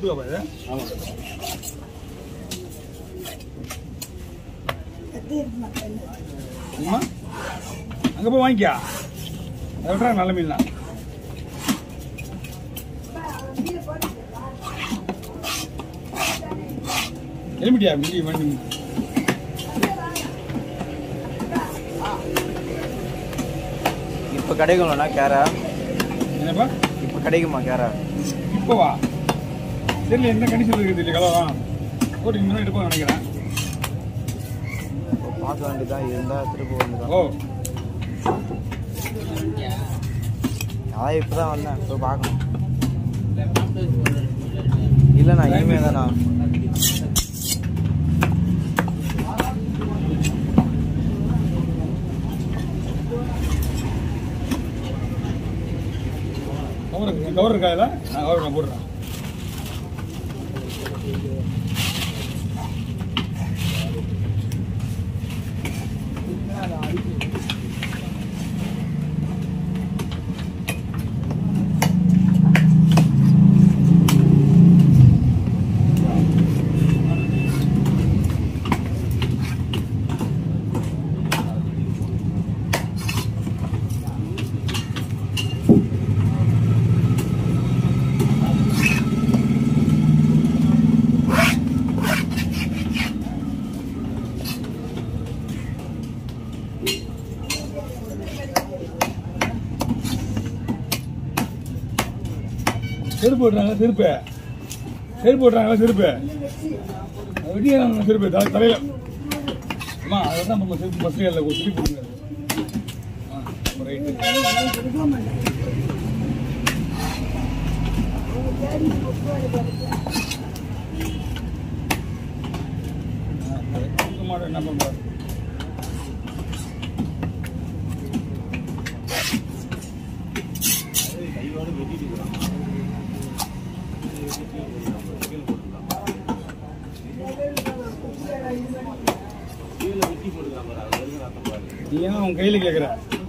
கூப்பிட்டு இது ஆமாம் அம்மா அங்கே போய் வாங்கிக்கா அதை விட்றாங்க நல்ல மீன் தான் எலுமிட்டியா மிடி வண்டி இப்போ கிடைக்கும்லண்ணா கேரா என்னப்பா இப்போ கிடைக்குமா கேரா இப்போ வா தெரியல என்ன கண்டிஷன் இருக்குது இல்லை கலவரம் போட்டு இன்னும் எடுப்போம் நினைக்கிறேன் பார்க்க வேண்டியதான் இருந்தால் திரும்ப வந்து ஓ அதான் இப்போ தான் வந்தேன் இப்போ பார்க்கணும் இல்லைண்ணா இனிமே தானா கவர் இருக்கு கவர் இருக்கா இதில் நான் கவர் நான் போடுறேன் செருப்பு போடுறாங்க செருப்பு செருப்பு போடுறாங்க செருப்பு வெட்டியாங்க செருப்பு தலை தலையில அம்மா அதை தான் நம்ம செருப்பு பஸ்ல இல்லை ஒரு செருப்பு கொடுங்க ஆ ரைட்டு மாட்டேன் என்ன பண்ணுறாரு நீ ஏன் அவன் கையில் கேட்குற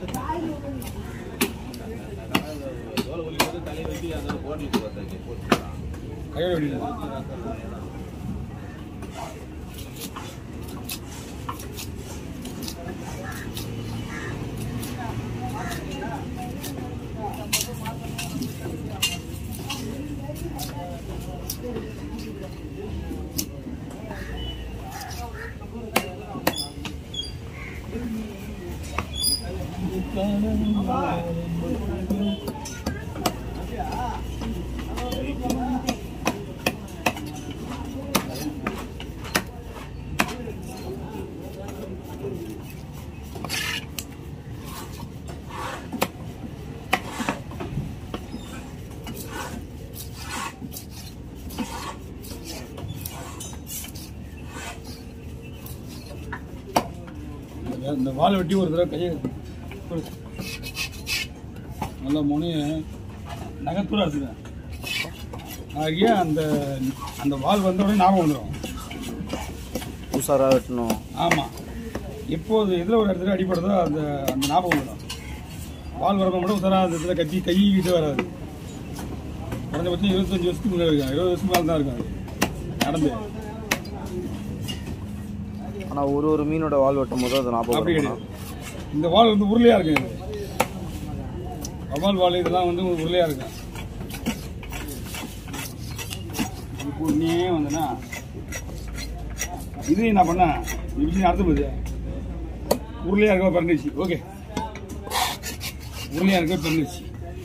கையோட வெட்டிடு இந்த வாழை வெட்டி ஒரு தடவை கையை கொடு. நல்லா முனி நகத்தூரா இருக்குங்க ஆகிய அந்த அந்த வால் வந்த உடனே ஞாபகம் வந்துடும் உஷாராக வெட்டணும் ஆமாம் எப்போது எதில் ஒரு இடத்துல அடிப்படுதோ அந்த அந்த ஞாபகம் வந்துடும் வால் வரப்ப மட்டும் உத்தரா அந்த இடத்துல கத்தி கை கிட்ட வராது குறைஞ்சபட்சம் இருபத்தஞ்சி வருஷத்துக்கு முன்னாடி இருக்கும் இருபது வருஷம் மேலே தான் இருக்கும் அது நடந்து ஆனால் ஒரு ஒரு மீனோட வால் வெட்டும் போது அது ஞாபகம் அப்படி வருமா? கிடையாது இந்த வால் வந்து உருளையாக இருக்கும் இது வவால் வால் இதெல்லாம் வந்து உருளையாக இருக்கும் இப்போ நீ வந்தனா இது என்ன பண்ண இப்படி அடுத்த போகுது உருளையாக இருக்க பிறந்துச்சு ஓகே உருளையாக இருக்க பிறந்துச்சு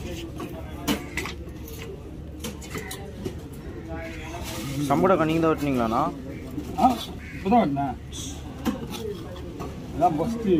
சம்படக்கா நீங்கள் தான் வெட்டினீங்களாண்ணா ஆ இப்போதான் வெட்டினேன் அதான் ஃபஸ்ட்டு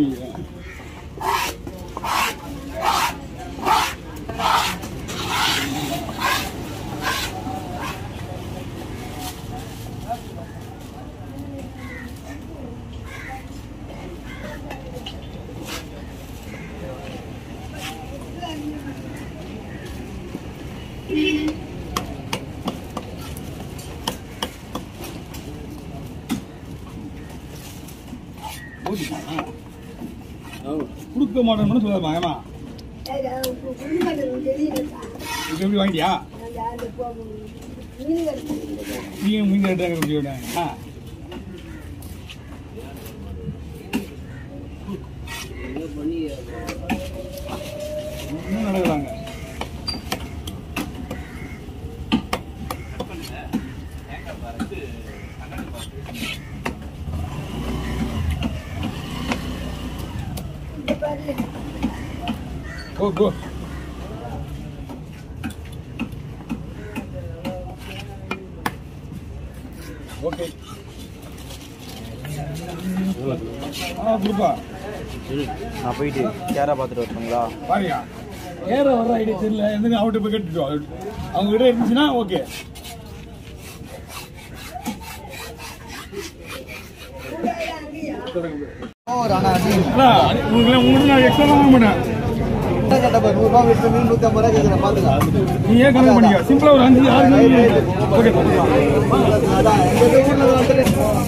போதுமா கொடுக்க மாட்டேன்னு சொல்லாமா ஏமா இப்போ எப்படி வாங்கிட்டியா நீங்க மீன் கரெக்டாக குடிக்க விட்டாங்க ஆ இன்னும் நடக்குறாங்க Go, go. ஓகே ஆ கொடுப்பா நான் போயிட்டு கேரா பார்த்துட்டு வரட்டுங்களா பாருங்க ஏற வர்ற ஐடியா தெரியல எந்த அவர்கிட்ட போய் கேட்டுட்டோம் அவங்க கிட்ட இருந்துச்சுன்னா ஓகே ஒரு அண்ணா அண்ணா உங்களுக்கு உங்களுக்கு நான் எக்ஸ்ட்ரா வாங்க மாட்டேன் கேட்டப்ப நூறுரூவா விட்டு மீன் நூற்றி ஐம்பது ரூபா கேட்குறேன் பார்த்துக்கலாம் நீ ஏன் கணக்கு பண்ணிக்க சிம்பிளா ஒரு அஞ்சு ஆறு மணி ஓகே அதான் எங்கள் ஊரில் வந்துட்டு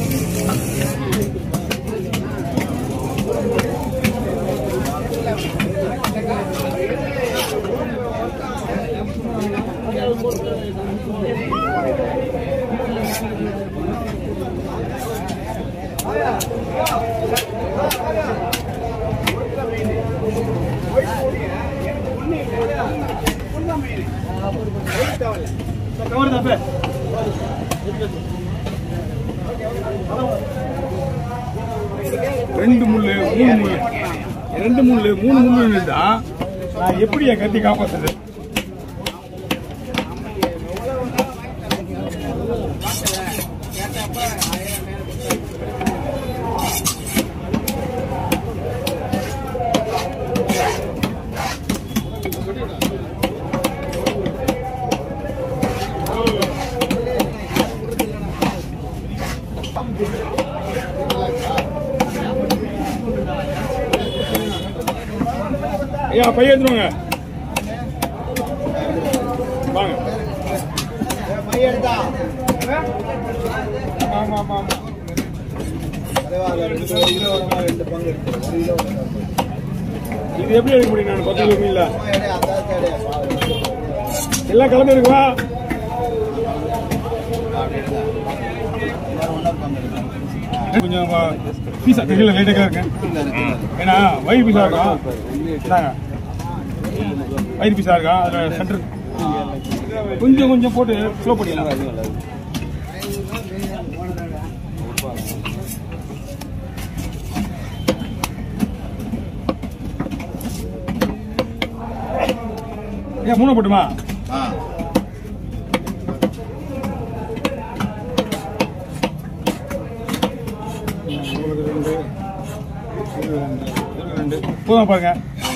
ரெண்டு முள்ளு மூணு முள்ளு ரெண்டு முள்ளு மூணு முள்ளு இருந்தா நான் எப்படி என் கத்தி காப்பாத்துறது ஐயா பையன் எடுத்துருவாங்க வாங்க மையெடுத்தா ஆமா ஆமா ஆமா பரவாயில்ல ரெண்டு கிலோ வரமா ரெண்டு பங்கு இருக்கு ஒரு கிலோ இது எப்படி எடுக்க முடியும் நான் பத்து கிலோ மீன்ல எடை அந்த எடை எல்லாம் கலந்து இருக்குவா எல்லாரும் ஒன்றா பங்கு இருக்கு கொஞ்சம் பீஸா தெரியல லைட்டாக இருக்கேன் கீழே இருக்கு ஏன்னா வயிறு பீஸா இருக்கும் இந்தாங்க. வயிறு பீஸா இருக்கா அதில் சென்டர் கொஞ்சம் கொஞ்சம் போட்டு ஸ்லோ பண்ணிடலாம் ஏன் மூணு போட்டுமா ஆ உங்களுக்கு ரெண்டு இது ரெண்டு இது ரெண்டு போதும் பாருங்க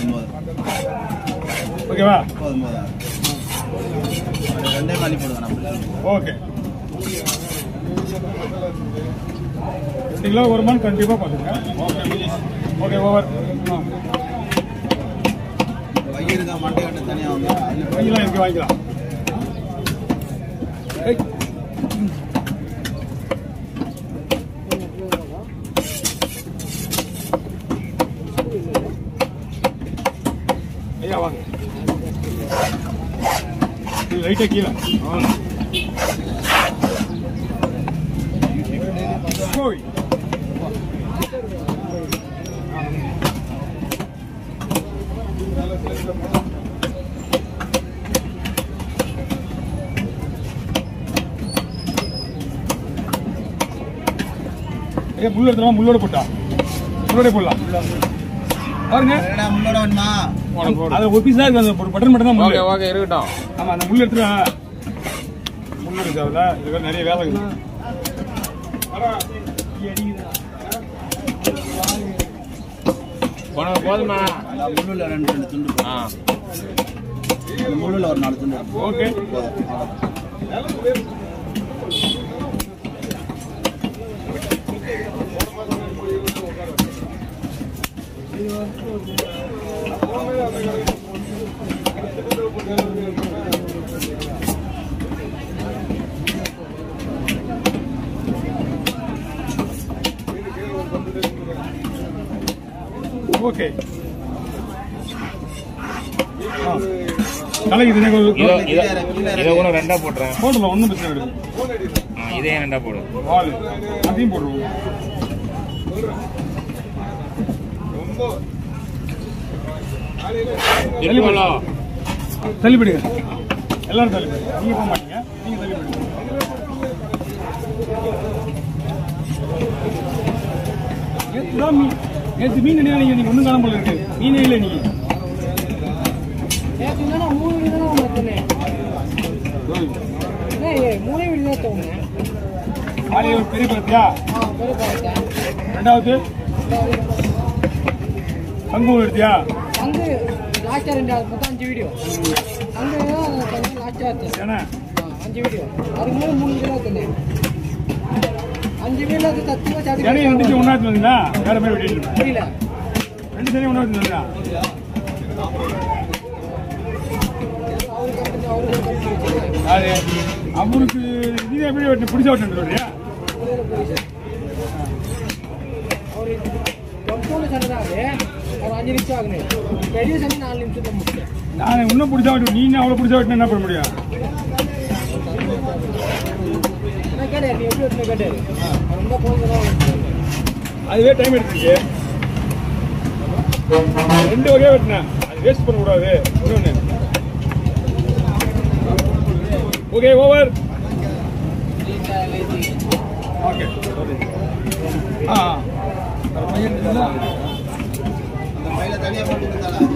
போதும் ஓகேவா போதும் போதும் ரெண்டே மணி போடுவேன் நம்ம ஓகே ரெண்டு கிலோ வருமானு கண்டிப்பாக பார்த்துங்க ஓகே ஓகே ஓவர் வயிறு தான் மண்டை கட்டு தனியாக வந்து அதில் வாங்கிக்கலாம் இங்கே வாங்கிக்கலாம் ஏய். ஐயா வாங்க இது லைட்டாக கீழே ஆ. ஓய். ஐயா முள்ளு எடுத்துருவா முள்ளோட போட்டா முள்ளோட போடலாம் பாருங்க என்னடா முன்னோட வேணுமா அது ஒரு பீஸ் தான் இருக்கு அந்த ஒரு பட்டன் மட்டும் தான் முள்ளு ஓகே இருக்கட்டும் ஆமா அந்த முள்ளு எடுத்துருவா முள்ளு இருக்கு அதுல இதுக்கு நிறைய வேலை இருக்குது போன போதுமா அந்த முள்ளுல ரெண்டு ரெண்டு துண்டு போடு. ஆ அந்த முள்ளுல ஒரு நாலு துண்டு இருக்கு. ஓகே போதும் அவ்வளவுதான். ஓகே ஆ தலைக்கு தனியாக இதோ ஒரு- இதோ இதை கூட ரெண்டா போட்டுறேன் போட்டுடலாம் ஒன்றும் பிரச்சனை கிடையாது ஆ, இதே ரெண்டா போடு வால் அதையும் போட்டுருவோம் எவ்வளோ தள்ளிப்படுங்க எல்லாரும் தள்ளிப்படுங்க நீங்க போக மாட்டீங்க நீங்க தள்ளிப்படுங்க நேற்று தான் மீன் நேற்று மீன் நினைவு நீங்க நீங்க ஒன்றும் காண போல இருக்கு மீனே இல்லை நீங்க நேற்று என்னன்னா மூணு வீடு தானே அவங்க சொன்னேன் என்ன மூணே வீடு தான் தோணுங்க காலையில் ஒரு பெரிய பருத்தியா ஆ பெரிய பார்த்தேன் ரெண்டாவது சங்கூர் எடுத்தியா வந்து லாஸ்ட்டாக ரெண்டு அது மொத்தம் அஞ்சு வீடியோ அங்கே கொஞ்சம் லாஸ்ட்டாக இருந்தேன் ஏன்னா ஆ அஞ்சு வீடியோ அதுக்கு மேலே மூணு வீடியோ சொன்னேன் அஞ்சு வீடியோ அது தத்துவா சனி ரெண்டு சாதி ஒன்றா வந்தீங்களா வேற மாதிரி வெட்டிட்டு புரியல ரெண்டு சனி ஒன்றா வந்தீங்களா அவருக்கு கட்டு அவருக்கு கட்டி வச்சுருக்கேன் யாரு அவருக்கு நீ எப்படி வெட்டி பிடிச்ச வெட்டு வரியா அவர் கம்பௌண்ட் சண்டை தான் அது அவர் அஞ்சு நிமிஷம் ஆகுது பெரிய சண்டை நாலு நிமிஷத்தில் முடிச்சேன் நான் இன்னும் பிடிச்சா வெட்டு நீ அவ்வளோ பிடிச்சா வெட்டினா என்ன பண்ண முடியும் நான் கேட்டார் நீ எப்படி வெட்டின கேட்டார் அவர் ரொம்ப போகிறது தான் அதுவே டைம் எடுத்துச்சு ரெண்டு வகையா வெட்டினேன் அது வேஸ்ட் பண்ணக்கூடாது இன்னொன்று ஓகே ஓவர் ஓகே ஆ ஆ. அந்த மயில தனியா போட்டு இருந்தாலும்